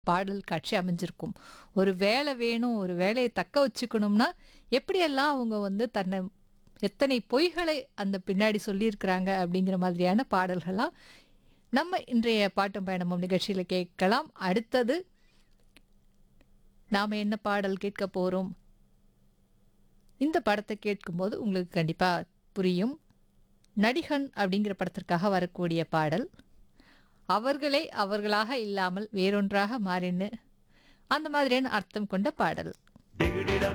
பாடல் காட்சி அமைஞ்சிருக்கும். ஒரு வேலை வேணும், ஒரு வேலைய தக்க வச்சுக்கணும்னா, எப்படியெல்லாம் அவங்க வந்து தன்னை எத்தனை பொய்களை அந்த பின்னாடி சொல்லியிருக்கிறாங்க அப்படிங்கிற மாதிரியான பாடல்கள்லாம் நம்ம இன்றைய பாட்டும் பயணமும் நிகழ்ச்சியில கேட்கலாம். அடுத்தது நாம என்ன பாடல் கேட்க போறோம்? இந்த படத்த கேட்கும்போது உங்களுக்கு கண்டிப்பா புரியும். நடிகன் அப்படிங்கிற படத்திற்காக வரக்கூடிய பாடல். அவர்களே அவர்களாக இல்லாமல் வேறொன்றாக மாறின்னு அந்த மாதிரியான அர்த்தம் கொண்ட பாடல்.